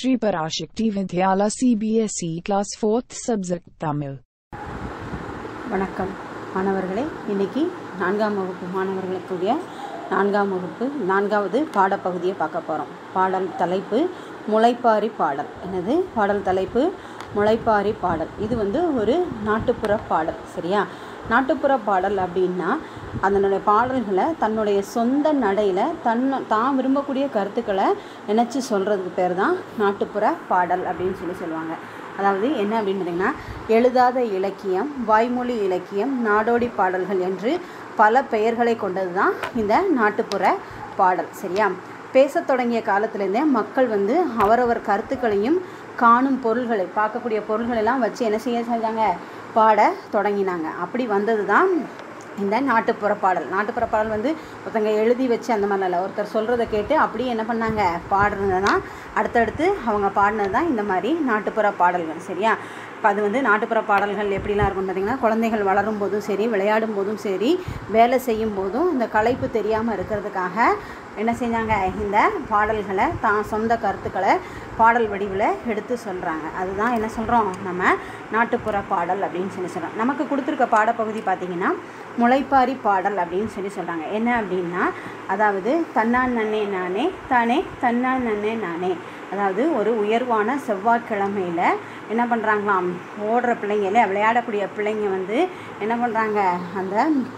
Shri Parashakti Vidyala CBSE Class 4th Subject Tamil. வணக்கம் மாணவர்களே இன்னைக்கு நான்காம் வகுப்பு மாணவர்களுக்குரிய நான்காம் வகுப்பு நான்காவது பாடப்பகுதியை பார்க்க போகிறோம் பாடல் தலைப்பு முளைப்பாரி பாடல் என்னது பாடல் தலைப்பு முளைப்பாரி பாடல் இது வந்து ஒரு நாட்டுப்புற பாடல் சரியா நாட்டுப்புற பாடல் அப்படின்னா அதனுடைய பாடல்களை தன்னுடைய சொந்த நடையில் தன் தான் விரும்பக்கூடிய கருத்துக்களை நினச்சி சொல்கிறதுக்கு பேர் தான் நாட்டுப்புற பாடல் அப்படின்னு சொல்லி சொல்லுவாங்க அதாவது என்ன அப்படின்னு பார்த்தீங்கன்னா எழுதாத இலக்கியம் வாய்மொழி இலக்கியம் நாடோடி பாடல்கள் என்று பல பெயர்களை கொண்டது தான் இந்த நாட்டுப்புற பாடல் சரியா பேசத் தொடங்கிய காலத்திலேருந்தே மக்கள் வந்து அவரவர் கருத்துக்களையும் காணும் பொருள்களை பார்க்கக்கூடிய பொருள்களெல்லாம் வச்சு என்ன செய்ய செஞ்சாங்க பாட தொடங்கினாங்க அப்படி வந்தது தான் இந்த நாட்டுப்புற பாடல் நாட்டுப்புற பாடல் வந்து ஒருத்தங்க எழுதி வச்சு அந்த மாதிரிலாம் இல்லை ஒருத்தர் சொல்கிறத கேட்டு அப்படியே என்ன பண்ணாங்க பாடுறது தான் அடுத்தடுத்து அவங்க பாடினது தான் இந்த மாதிரி நாட்டுப்புற பாடல்கள் சரியா இப்போ அது வந்து நாட்டுப்புற பாடல்கள் எப்படிலாம் இருக்கும் பார்த்தீங்கன்னா குழந்தைகள் வளரும் போதும் சரி விளையாடும் போதும் சரி வேலை செய்யும் போதும் இந்த களைப்பு தெரியாமல் இருக்கிறதுக்காக என்ன செஞ்சாங்க இந்த பாடல்களை தான் சொந்த கருத்துக்களை பாடல் வடிவில் எடுத்து சொல்கிறாங்க அதுதான் என்ன சொல்கிறோம் நம்ம நாட்டுப்புற பாடல் அப்படின்னு சொல்லி சொல்கிறோம் நமக்கு கொடுத்துருக்க பாடப்பகுதி பார்த்திங்கன்னா முளைப்பாரி பாடல் அப்படின்னு சொல்லி சொல்கிறாங்க என்ன அப்படின்னா அதாவது தன்னான் நன்னே நானே தானே தன்னான் நன்னே நானே அதாவது ஒரு உயர்வான செவ்வாய்க்கிழமையில் என்ன பண்ணுறாங்களாம் ஓடுற பிள்ளைங்க இல்லை விளையாடக்கூடிய பிள்ளைங்க வந்து என்ன பண்ணுறாங்க அந்த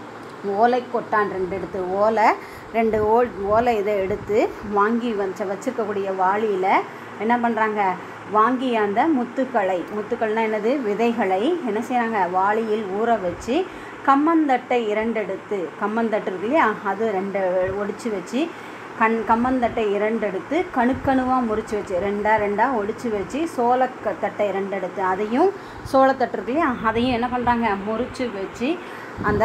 ஓலை கொட்டான் ரெண்டு எடுத்து ஓலை ரெண்டு ஓ ஓலை இதை எடுத்து வாங்கி வச்ச வச்சுருக்கக்கூடிய வாளியில் என்ன பண்ணுறாங்க வாங்கி அந்த முத்துக்களை முத்துக்கள்னால் என்னது விதைகளை என்ன செய்கிறாங்க வாளியில் ஊற வச்சு கம்மந்தட்டை இரண்டெடுத்து கம்மந்தட்டு இருக்கு இல்லையா அது ரெண்டு ஒடிச்சு வச்சு கண் கம்மந்தட்டை இரண்டெடுத்து கணுக்கணுவாக முறிச்சு வச்சு ரெண்டாக ரெண்டாக ஒடிச்சு வச்சு சோளக்க தட்டை இரண்டெடுத்து அதையும் சோளத்தட்டு இருக்கு இல்லையா அதையும் என்ன பண்ணுறாங்க முறிச்சு வச்சு அந்த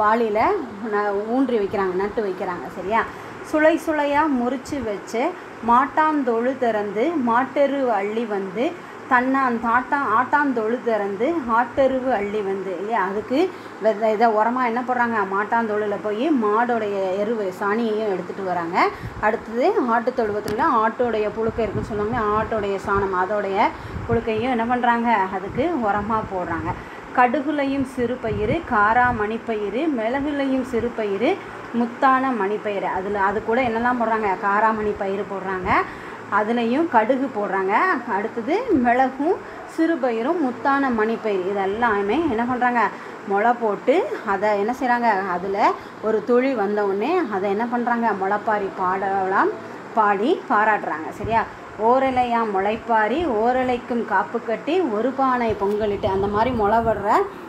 வாளியில் ஊன்றி வைக்கிறாங்க நட்டு வைக்கிறாங்க சரியா சுளை சுளையாக முறிச்சு வச்சு மாட்டாந்தொழு திறந்து மாட்டெரு அள்ளி வந்து தன்னான் தாட்டா ஆட்டாந்தொழு திறந்து ஆட்டெருவு அள்ளி வந்து இல்லையா அதுக்கு வெத இதை உரமாக என்ன பண்ணுறாங்க மாட்டாந்தொழுல போய் மாடோடைய எருவு சாணியையும் எடுத்துகிட்டு வராங்க அடுத்தது ஆட்டு தொழுவத்தில் ஆட்டோடைய புழுக்கை இருக்குன்னு சொல்லுவாங்க ஆட்டோடைய சாணம் அதோடைய புழுக்கையும் என்ன பண்ணுறாங்க அதுக்கு உரமாக போடுறாங்க கடுகுலையும் சிறு பயிறு காரா மணிப்பயிறு மிளகுலையும் சிறு பயிறு முத்தான மணிப்பயிறு அதில் அது கூட என்னெல்லாம் போடுறாங்க காராமணி பயிறு போடுறாங்க அதுலேயும் கடுகு போடுறாங்க அடுத்தது மிளகும் சிறுபயிரும் முத்தான மணிப்பயிர் இதெல்லாமே என்ன பண்ணுறாங்க முளை போட்டு அதை என்ன செய்கிறாங்க அதில் ஒரு துளி வந்தவுடனே அதை என்ன பண்ணுறாங்க முளைப்பாரி பாடலாம் பாடி பாராட்டுறாங்க சரியா ஓரலையா முளைப்பாரி ஓரலைக்கும் காப்பு கட்டி ஒரு பானை பொங்கலிட்டு அந்த மாதிரி முளை விடுற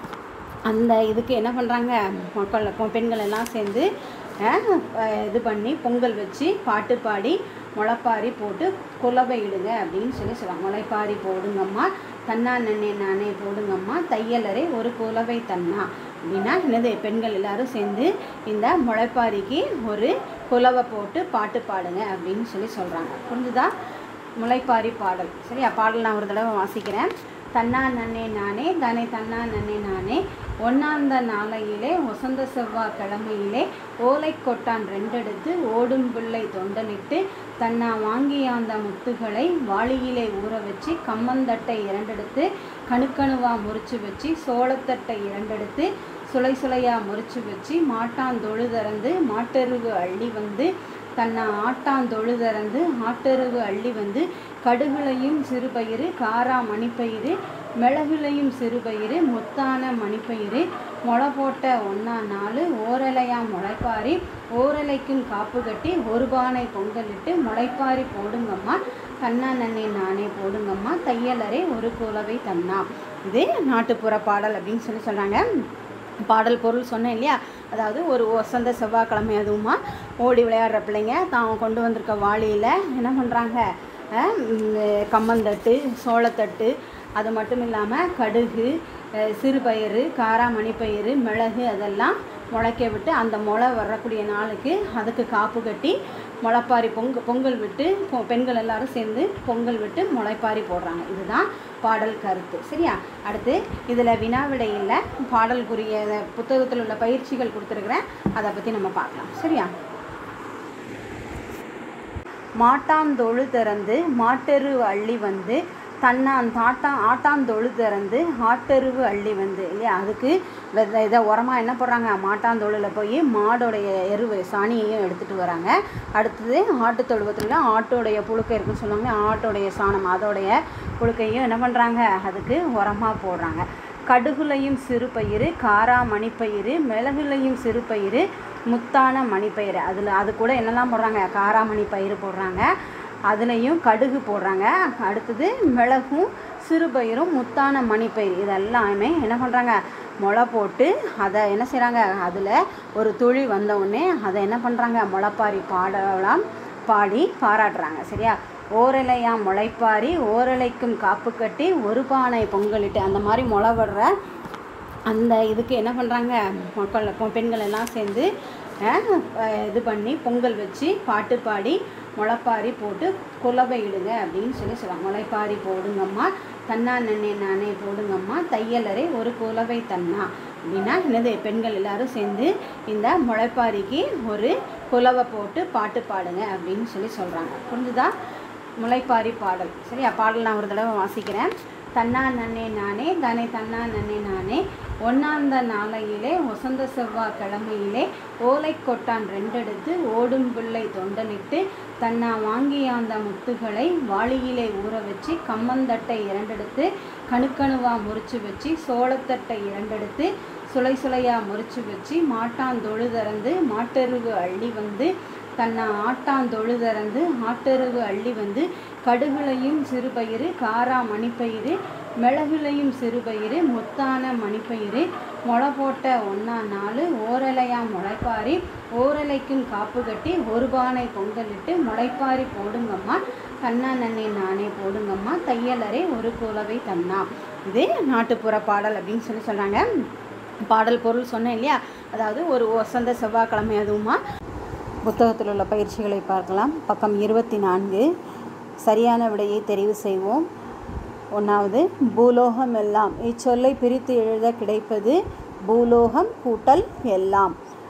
அந்த இதுக்கு என்ன பண்ணுறாங்க மக்கள் பெண்கள் எல்லாம் சேர்ந்து இது பண்ணி பொங்கல் வச்சு பாட்டு பாடி முளைப்பாரி போட்டு குலவை இடுங்க அப்படின்னு சொல்லி சொல்லுவாங்க முளைப்பாரி போடுங்கம்மா தன்னா நன்னே நானே போடுங்கம்மா தையலரை ஒரு குலவை தன்னா அப்படின்னா என்னது பெண்கள் எல்லாரும் சேர்ந்து இந்த முளைப்பாரிக்கு ஒரு குலவை போட்டு பாட்டு பாடுங்க அப்படின்னு சொல்லி சொல்கிறாங்க புரிஞ்சுதா முளைப்பாரி பாடல் சரியா பாடல் நான் ஒரு தடவை வாசிக்கிறேன் தன்னா நன்னே நானே தானே தன்னா நன்னே நானே ஒன்னாந்த நாளையிலே வசந்த செவ்வாய் கிழமையிலே ஓலை கொட்டான் ரெண்டெடுத்து ஓடும் பிள்ளை தொண்டனிட்டு தன்னா வாங்கியாந்த முத்துகளை வாளியிலே ஊற வச்சு கம்மந்தட்டை இரண்டெடுத்து கணுக்கணுவா முறிச்சு வச்சு சோளத்தட்டை இரண்டெடுத்து சுளை சுளையாக முறிச்சு வச்சு மாட்டாந்தொழு திறந்து மாட்டெருவு அள்ளி வந்து தன்னை ஆட்டாந்தொழு திறந்து ஆட்டெருவு அள்ளி வந்து கடுகுலையும் சிறுபயிறு காரா மணிப்பயிறு மிளகுலையும் சிறுபயிறு முத்தான மணிப்பயிறு முளை போட்ட ஒன்றா நாலு ஓரலையா முளைப்பாரி ஓரலைக்கும் காப்பு கட்டி ஒரு பானை பொங்கலிட்டு முளைப்பாரி போடுங்கம்மா தன்னா நன்னே நானே போடுங்கம்மா தையலரே ஒரு குலவை தன்னா இது நாட்டுப்புற பாடல் அப்படின்னு சொல்லி சொல்கிறாங்க பாடல் பொருள் சொன்னேன் இல்லையா அதாவது ஒரு வசந்த செவ்வாய்க்கிழமை அதுவுமா ஓடி விளையாடுற பிள்ளைங்க தான் கொண்டு வந்திருக்க வாளியில் என்ன பண்ணுறாங்க கம்மந்தட்டு சோளத்தட்டு அது மட்டும் இல்லாமல் கடுகு சிறுபயிறு காராமணிப்பயிறு மிளகு அதெல்லாம் முளைக்க விட்டு அந்த முளை வரக்கூடிய நாளுக்கு அதுக்கு காப்பு கட்டி முளைப்பாரி பொங்க பொங்கல் விட்டு பெண்கள் எல்லாரும் சேர்ந்து பொங்கல் விட்டு முளைப்பாரி போடுறாங்க இதுதான் பாடல் கருத்து சரியா அடுத்து இதில் வினாவிடையில் பாடலுக்குரிய புத்தகத்தில் உள்ள பயிற்சிகள் கொடுத்துருக்குறேன் அதை பற்றி நம்ம பார்க்கலாம் சரியா மாட்டாந்தொழு திறந்து மாட்டெரு அள்ளி வந்து தன்னான் தாட்டா ஆட்டாந்தொழு திறந்து ஆட்டெருவு அள்ளி வந்து இல்லையா அதுக்கு வெ- இதை உரமாக என்ன பண்ணுறாங்க மாட்டாந்தொழுவில் போய் மாடோடைய எருவு சாணியையும் எடுத்துகிட்டு வராங்க அடுத்தது ஆட்டு தொழுவத்தில் ஆட்டோடைய புழுக்கை இருக்குன்னு சொல்லுவாங்க ஆட்டோடைய சாணம் அதோடைய புழுக்கையும் என்ன பண்ணுறாங்க அதுக்கு உரமாக போடுறாங்க கடுகுலையும் சிறு பயிறு காரா மணிப்பயிறு மிளகுலையும் சிறு பயிறு முத்தான மணிப்பயிறு அதில் அது கூட என்னெல்லாம் போடுறாங்க காராமணி பயிறு போடுறாங்க அதுலேயும் கடுகு போடுறாங்க அடுத்தது மிளகும் சிறுபயிரும் முத்தான மணிப்பயிர் இதெல்லாமே என்ன பண்ணுறாங்க முளை போட்டு அதை என்ன செய்கிறாங்க அதில் ஒரு துளி வந்த உடனே அதை என்ன பண்ணுறாங்க முளைப்பாரி பாடலாம் பாடி பாராட்டுறாங்க சரியா ஓரலையா முளைப்பாரி ஓரலைக்கும் காப்பு கட்டி ஒரு பானை பொங்கலிட்டு அந்த மாதிரி முளை விடுற அந்த இதுக்கு என்ன பண்ணுறாங்க மக்கள் பொ- பெண்கள் எல்லாம் சேர்ந்து அஹ், அஹ், இது பண்ணி பொங்கல் வச்சு பாட்டு பாடி முளைப்பாரி போட்டு குலவை இடுங்க அப்படின்னு சொல்லி சொல்லுவாங்க முளைப்பாரி போடுங்கம்மா தன்னா நன்னே நானே போடுங்கம்மா தையலரை ஒரு குலவை தன்னா அப்படின்னா என்னது பெண்கள் எல்லாரும் சேர்ந்து இந்த முளைப்பாரிக்கு ஒரு குலவை போட்டு பாட்டு பாடுங்க அப்படின்னு சொல்லி சொல்கிறாங்க புரிஞ்சுதா முளைப்பாரி பாடல் சரியா பாடல் நான் ஒரு தடவை வாசிக்கிறேன் தன்னா நன்னே நானே தானே தன்னா நன்னே நானே ஒன்னாந்த நாளையிலே வசந்த செவ்வாய் கிழமையிலே ஓலை கொட்டான் ரெண்டெடுத்து ஓடும் பிள்ளை தொண்டனிட்டு தன்னா வாங்கியாந்த முத்துகளை வாளியிலே ஊற வச்சு கம்மந்தட்டை இரண்டெடுத்து கணுக்கணுவா முறிச்சு வச்சு சோளத்தட்டை இரண்டெடுத்து சுளை சுளையா முறிச்சு வச்சு மாட்டாந்தொழு திறந்து மாட்டெருவு அள்ளி வந்து தன்னை ஆட்டாந்தொழுதறந்து ஆட்டெருவு அள்ளி வந்து கடுகுலையும் சிறுபயிறு காரா மணிப்பயிறு மிளகுலையும் சிறுபயிறு முத்தான மணிப்பயிறு முளை போட்ட ஒன்றா நாலு ஓரலையா முளைப்பாரி ஓரலைக்கும் காப்பு கட்டி ஒரு பானை பொங்கலிட்டு முளைப்பாரி போடுங்கம்மா கண்ணா நன்னே நானே போடுங்கம்மா தையலரை ஒரு குலவை தன்னா இது நாட்டுப்புற பாடல் அப்படின்னு சொல்லி சொல்கிறாங்க பாடல் பொருள் சொன்னேன் இல்லையா அதாவது ஒரு வசந்த செவ்வாய்க்கிழமை அதுவுமா புத்தகத்தில் உள்ள பயிற்சிகளை பார்க்கலாம் பக்கம் இருபத்தி நான்கு சரியான விடையை தெரிவு செய்வோம் ஒன்றாவது பூலோகம் எல்லாம் இச்சொல்லை பிரித்து எழுத கிடைப்பது பூலோகம் கூட்டல் எல்லாம்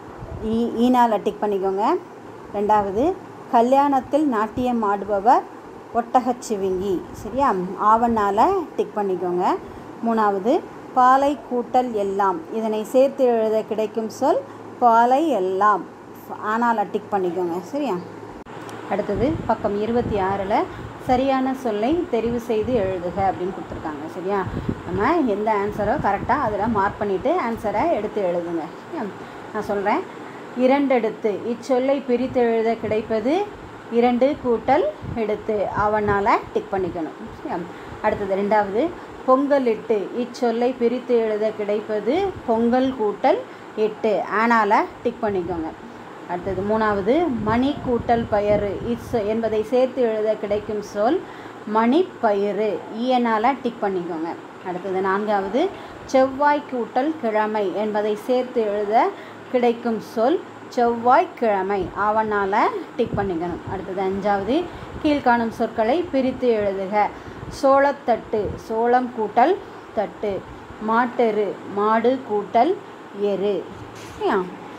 ஈ ஈனால் டிக் பண்ணிக்கோங்க ரெண்டாவது கல்யாணத்தில் நாட்டியம் ஆடுபவர் ஒட்டகச்சிவிங்கி சரியா ஆவணால் டிக் பண்ணிக்கோங்க மூணாவது பாலை கூட்டல் எல்லாம் இதனை சேர்த்து எழுத கிடைக்கும் சொல் பாலை எல்லாம் ஆனால் டிக் பண்ணிக்கோங்க சரியா அடுத்தது பக்கம் இருபத்தி ஆறில் சரியான சொல்லை தெரிவு செய்து எழுதுக அப்படின்னு கொடுத்துருக்காங்க சரியா நம்ம எந்த ஆன்சரோ கரெக்டாக அதில் மார்க் பண்ணிவிட்டு ஆன்சரை எடுத்து எழுதுங்க சரியா நான் சொல்கிறேன் இரண்டெடுத்து இச்சொல்லை பிரித்து எழுத கிடைப்பது இரண்டு கூட்டல் எடுத்து அவனால் டிக் பண்ணிக்கணும் சரியா அடுத்தது ரெண்டாவது பொங்கலிட்டு இச்சொல்லை பிரித்து எழுத கிடைப்பது பொங்கல் கூட்டல் எட்டு ஆனால் டிக் பண்ணிக்கோங்க அடுத்தது மூணாவது மணி கூட்டல் பயறு இஸ் என்பதை சேர்த்து எழுத கிடைக்கும் சொல் மணிப்பயிறு ஈயனால் டிக் பண்ணிக்கோங்க அடுத்தது நான்காவது செவ்வாய் கூட்டல் கிழமை என்பதை சேர்த்து எழுத கிடைக்கும் சொல் செவ்வாய்க்கிழமை ஆவணால் டிக் பண்ணிக்கணும் அடுத்தது அஞ்சாவது கீழ்காணும் சொற்களை பிரித்து எழுதுக சோளத்தட்டு சோளம் கூட்டல் தட்டு மாட்டெரு மாடு கூட்டல் எரு சரியா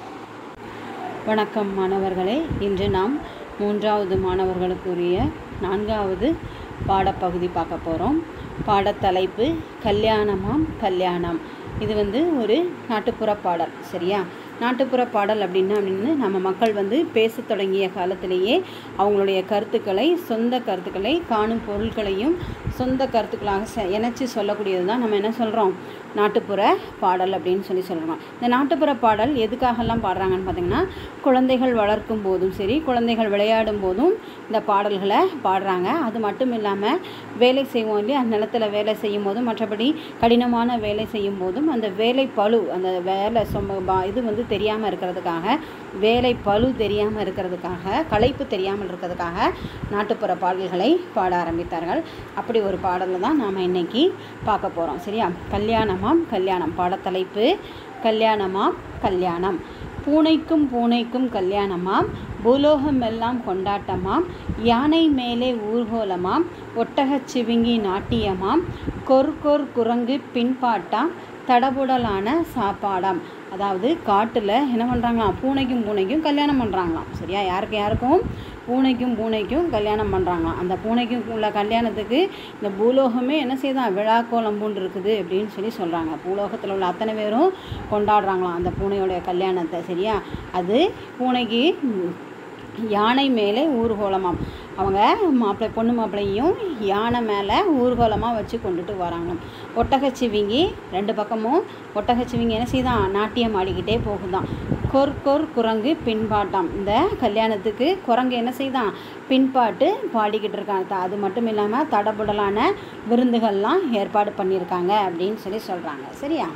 வணக்கம் மாணவர்களே இன்று நாம் மூன்றாவது மாணவர்களுக்குரிய நான்காவது பாடப்பகுதி பார்க்க போகிறோம் பாடத்தலைப்பு கல்யாணமாம் கல்யாணம் இது வந்து ஒரு நாட்டுப்புற பாடல் சரியா நாட்டுப்புற பாடல் அப்படின்னா அப்படின்னு நம்ம மக்கள் வந்து பேசத் தொடங்கிய காலத்திலேயே அவங்களுடைய கருத்துக்களை சொந்த கருத்துக்களை காணும் பொருட்களையும் சொந்த கருத்துக்களாக செ இணைச்சி சொல்லக்கூடியது தான் நம்ம என்ன சொல்கிறோம் நாட்டுப்புற பாடல் அப்படின்னு சொல்லி சொல்கிறோம் இந்த நாட்டுப்புற பாடல் எதுக்காகலாம் பாடுறாங்கன்னு பார்த்தீங்கன்னா குழந்தைகள் வளர்க்கும் போதும் சரி குழந்தைகள் விளையாடும் போதும் இந்த பாடல்களை பாடுறாங்க அது மட்டும் இல்லாமல் வேலை செய்வோம் இல்லையா அந்த நிலத்தில் வேலை செய்யும் போதும் மற்றபடி கடினமான வேலை செய்யும் போதும் அந்த வேலை பளு அந்த வேலை சொம்ம பா- இது வந்து தெரியாமல் இருக்கிறதுக்காக வேலை பளு தெரியாமல் இருக்கிறதுக்காக களைப்பு தெரியாமல் இருக்கிறதுக்காக நாட்டுப்புற பாடல்களை பாட ஆரம்பித்தார்கள் அப்படி ஒரு பாடலை தான் நாம் இன்னைக்கு பார்க்க போகிறோம் சரியா கல்யாணமாம் கல்யாணம் பாடத்தலைப்பு கல்யாணமாம் கல்யாணம் பூனைக்கும் பூனைக்கும் கல்யாணமாம் பூலோகம் எல்லாம் கொண்டாட்டமாம் யானை மேலே ஊர்கோலமாம் ஒட்டகச் சிவிங்கி நாட்டியமாம் கொர் கொர் குரங்கு பின்பாட்டாம் தடபுடலான சாப்பாடாம் அதாவது காட்டில் என்ன பண்ணுறாங்களாம் பூனைக்கும் பூனைக்கும் கல்யாணம் பண்ணுறாங்களாம் சரியா யாருக்கு யாருக்கும் பூனைக்கும் பூனைக்கும் கல்யாணம் பண்ணுறாங்களாம் அந்த பூனைக்கும் உள்ள கல்யாணத்துக்கு இந்த பூலோகமே என்ன செய்தான் விழாக்கோலம் பூண்டு இருக்குது அப்படின்னு சொல்லி சொல்கிறாங்க பூலோகத்தில் உள்ள அத்தனை பேரும் கொண்டாடுறாங்களாம் அந்த பூனையோடைய கல்யாணத்தை சரியா அது பூனைக்கு ம், யானை மேலே ஊர்கோலமாம் அவங்க மாப்பிள்ளை பொண்ணு மாப்பிள்ளையும் யானை மேலே ஊர்கோலமாக வச்சு கொண்டுட்டு வராங்களாம் ஒட்டகச்சிவிங்கி ரெண்டு பக்கமும் ஒட்டகச்சிவிங்கி என்ன செய்தான் நாட்டியம் ஆடிக்கிட்டே போகுதான் கொர் கொர் குரங்கு பின்பாட்டாம் இந்த கல்யாணத்துக்கு குரங்கு என்ன செய்தான் பின்பாட்டு பாடிக்கிட்டு இருக்காங்க த- அது மட்டும் இல்லாமல் தடபுடலான விருந்துகள்லாம் ஏற்பாடு பண்ணியிருக்காங்க அப்படின்னு சொல்லி சொல்கிறாங்க சரியா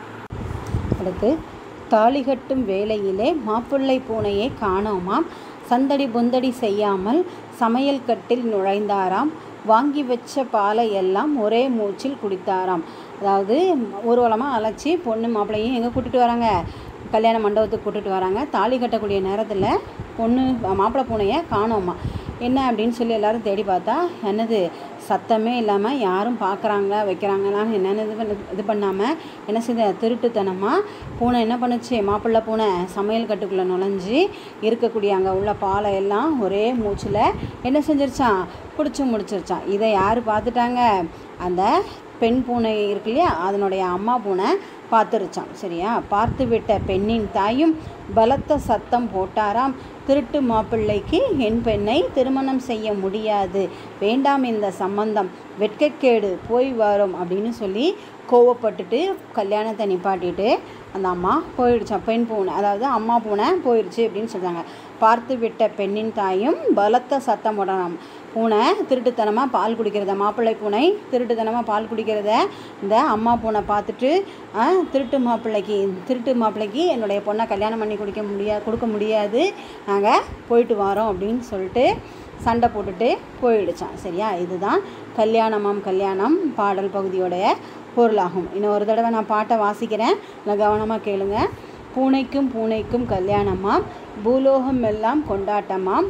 அடுத்து தாலி கட்டும் வேளையிலே மாப்பிள்ளை பூனையை காணோமாம் சந்தடி பொந்தடி செய்யாமல் சமையல் கட்டில் நுழைந்தாராம் வாங்கி வச்ச பாலை எல்லாம் ஒரே மூச்சில் குடித்தாராம் அதாவது ஊர்வலமாக அழைச்சி பொண்ணு மாப்பிள்ளையும் எங்கே கூட்டிகிட்டு வராங்க கல்யாண மண்டபத்துக்கு கூட்டிகிட்டு வராங்க தாலி கட்டக்கூடிய நேரத்தில் பொண்ணு மாப்பிள்ளை பூனையை காணோமா என்ன அப்படின்னு சொல்லி எல்லாரும் தேடி பார்த்தா என்னது சத்தமே இல்லாமல் யாரும் பார்க்குறாங்களா வைக்கிறாங்களான்னு என்னென்னு இது பண்ண இது பண்ணாமல் என்ன செய்த திருட்டுத்தனமாக பூனை என்ன பண்ணுச்சு மாப்பிள்ளை பூனை சமையல் கட்டுக்குள்ளே நுழைஞ்சி இருக்கக்கூடிய அங்கே உள்ள பாலை எல்லாம் ஒரே மூச்சில் என்ன செஞ்சிருச்சான் குடிச்சு முடிச்சிருச்சான் இதை யார் பார்த்துட்டாங்க அந்த பெண் பூனை இருக்கு இல்லையா அதனுடைய அம்மா பூனை பார்த்துருச்சான் சரியா பார்த்து விட்ட பெண்ணின் தாயும் பலத்த சத்தம் போட்டாராம் திருட்டு மாப்பிள்ளைக்கு என் பெண்ணை திருமணம் செய்ய முடியாது வேண்டாம் இந்த சம்பந்தம் வெட்கக்கேடு போய் வரும் அப்படின்னு சொல்லி கோவப்பட்டுட்டு கல்யாணத்தை நிப்பாட்டிட்டு அந்த அம்மா போயிடுச்சான் பெண் பூனை அதாவது அம்மா பூனை போயிடுச்சு அப்படின்னு சொல்கிறாங்க பார்த்து விட்ட பெண்ணின் தாயும் பலத்த சத்தம் போடலாம் பூனை திருட்டுத்தனமாக பால் குடிக்கிறத மாப்பிள்ளை பூனை திருட்டுத்தனமாக பால் குடிக்கிறத இந்த அம்மா பூனை பார்த்துட்டு ஆ, திருட்டு மாப்பிள்ளைக்கு திருட்டு மாப்பிள்ளைக்கு என்னுடைய பொண்ணை கல்யாணம் பண்ணி குடிக்க முடியா கொடுக்க முடியாது நாங்கள் போயிட்டு வரோம் அப்படின்னு சொல்லிட்டு சண்டை போட்டுட்டு போயிடுச்சான் சரியா இதுதான் கல்யாணமாம் கல்யாணம் பாடல் பகுதியோடைய பொருளாகும் இன்னும் ஒரு தடவை நான் பாட்டை வாசிக்கிறேன் இல்லை கவனமாக கேளுங்க பூனைக்கும் பூனைக்கும் கல்யாணமாம் பூலோகம் எல்லாம் கொண்டாட்டமாம்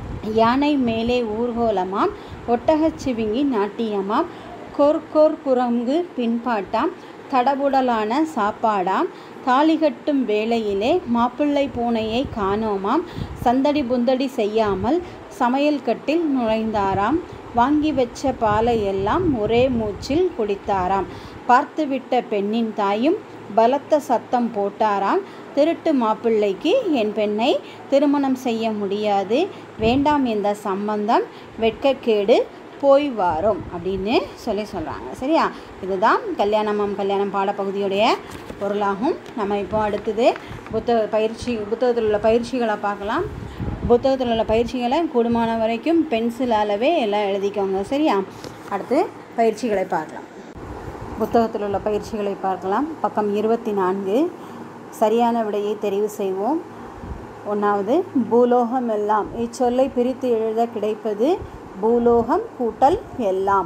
யானை மேலே ஊர்கோலமாம் ஒட்டகச்சிவிங்கி நாட்டியமாம் கொர் கொர் குரங்கு பின்பாட்டாம் தடபுடலான சாப்பாடாம் தாலி கட்டும் வேளையிலே மாப்பிள்ளை பூனையை காணோமாம் சந்தடி புந்தடி செய்யாமல் சமையல் கட்டில் நுழைந்தாராம் வாங்கி வச்ச பாலை எல்லாம் ஒரே மூச்சில் குடித்தாராம் பார்த்துவிட்ட பெண்ணின் தாயும் பலத்த சத்தம் போட்டாராம் திருட்டு மாப்பிள்ளைக்கு என் பெண்ணை திருமணம் செய்ய முடியாது வேண்டாம் இந்த சம்பந்தம் வெட்கக்கேடு போய் வாரும் அப்படின்னு சொல்லி சொல்கிறாங்க சரியா இதுதான் கல்யாணமாம் கல்யாணம் பாடப்பகுதியுடைய பொருளாகும் நம்ம இப்போ அடுத்தது புத்தக பயிற்சி புத்தகத்தில் உள்ள பயிற்சிகளை பார்க்கலாம் புத்தகத்தில் உள்ள பயிற்சிகளை கூடுமான வரைக்கும் பென்சில் அளவே எல்லாம் எழுதிக்கோங்க சரியா அடுத்து பயிற்சிகளை பார்க்கலாம் புத்தகத்தில் உள்ள பயிற்சிகளை பார்க்கலாம் பக்கம் இருபத்தி நான்கு சரியான விடையை தெரிவு செய்வோம் ஒன்றாவது பூலோகம் எல்லாம் இச்சொல்லை பிரித்து எழுத கிடைப்பது பூலோகம் கூட்டல் எல்லாம்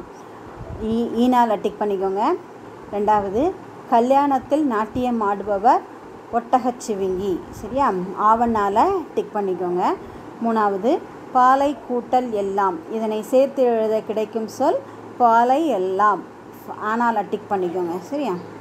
ஈ ஈனால் டிக் பண்ணிக்கோங்க ரெண்டாவது கல்யாணத்தில் நாட்டியம் ஆடுபவர் ஒட்டகச்சிவிங்கி சரியா ஆவணால் டிக் பண்ணிக்கோங்க மூணாவது பாலை கூட்டல் எல்லாம் இதனை சேர்த்து எழுத கிடைக்கும் சொல் பாலை எல்லாம் ஆனால் டிக் பண்ணிக்கோங்க சரியா